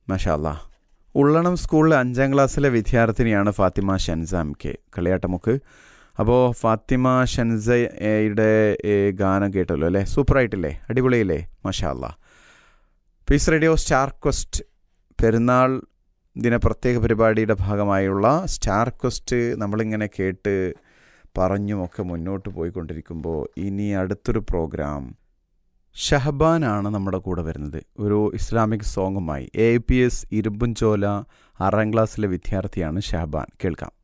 മഷാല്ല ഉള്ളണം സ്കൂളിലെ അഞ്ചാം ക്ലാസ്സിലെ വിദ്യാർത്ഥിനിയാണ് ഫാത്തിമ ഷൻസാം കെ കളിയാട്ടമുക്ക് അപ്പോൾ ഫാത്തിമ ഷൻസയുടെ ഏ, ഗാനം കേട്ടല്ലോ അല്ലേ സൂപ്പറായിട്ടില്ലേ അടിപൊളിയില്ലേ മഷാല്ല പീസ് റേഡിയോ സ്റ്റാർ ക്വസ്റ്റ് പെരുന്നാൾ ദിന പ്രത്യേക പരിപാടിയുടെ ഭാഗമായുള്ള സ്റ്റാർ ക്വസ്റ്റ് നമ്മളിങ്ങനെ കേട്ട് പറഞ്ഞുമൊക്കെ മുന്നോട്ട് പോയിക്കൊണ്ടിരിക്കുമ്പോൾ ഇനി അടുത്തൊരു പ്രോഗ്രാം ഷഹബാനാണ് നമ്മുടെ കൂടെ വരുന്നത് ഒരു ഇസ്ലാമിക് സോങ്ങുമായി എ പി എസ് ഇരുമ്പുംചോല ആറാം ക്ലാസ്സിലെ വിദ്യാർത്ഥിയാണ് ഷഹബാൻ കേൾക്കാം